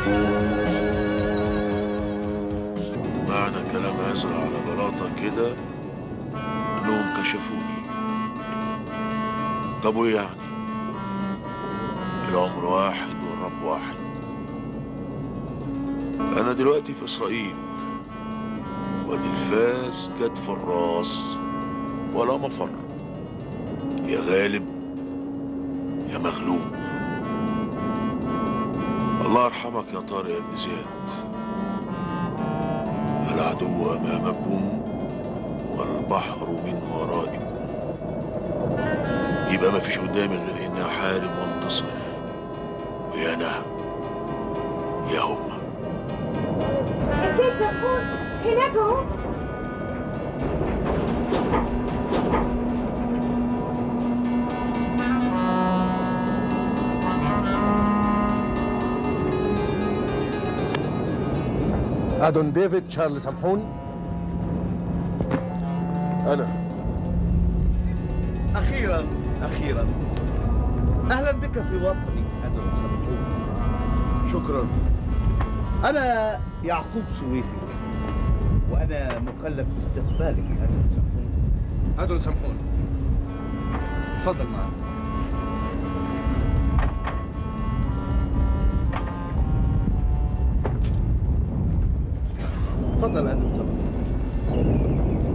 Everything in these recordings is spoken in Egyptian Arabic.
معنى كلام عزرا على بلاطة كده انهم كشفوني طب وايه يعني العمر واحد والرب واحد انا دلوقتي في اسرائيل وادي الفاس جت في الراس ولا مفر يا غالب يا مغلوب الله يرحمك يا طارق يا ابن زياد العدو امامكم والبحر من ورائكم يبقى ما فيش قدامي غير اني احارب وانتصر ويا انا يا هما يا سيد زنقون هناك اهو أدون ديفيد تشارلز سمحون انا أخيرا أخيرا أهلا بك في وطني أدون سمحون شكرا أنا يعقوب سويفي وأنا مكلف باستقبالك أدون سمحون أدون سمحون تفضل معنا تفضل أدون سمحون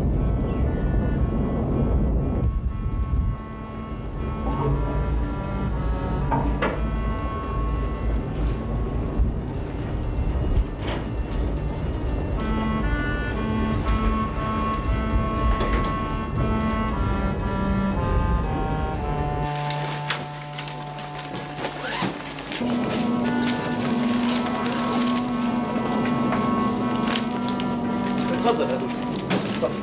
تفضل أدون سمحون تفضل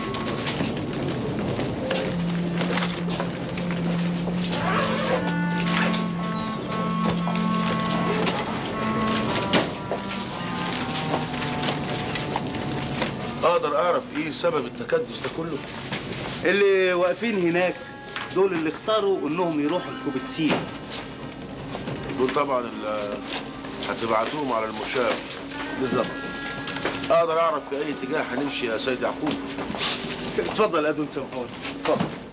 اقدر اعرف ايه سبب التكدس ده كله اللي واقفين هناك دول اللي اختاروا انهم يروحوا الكوبتسين دول طبعا اللي هتبعتوهم على المشاة بالظبط اقدر اعرف في اي اتجاه هنمشي يا سيد يعقوب اتفضل ادون سمحون اتفضل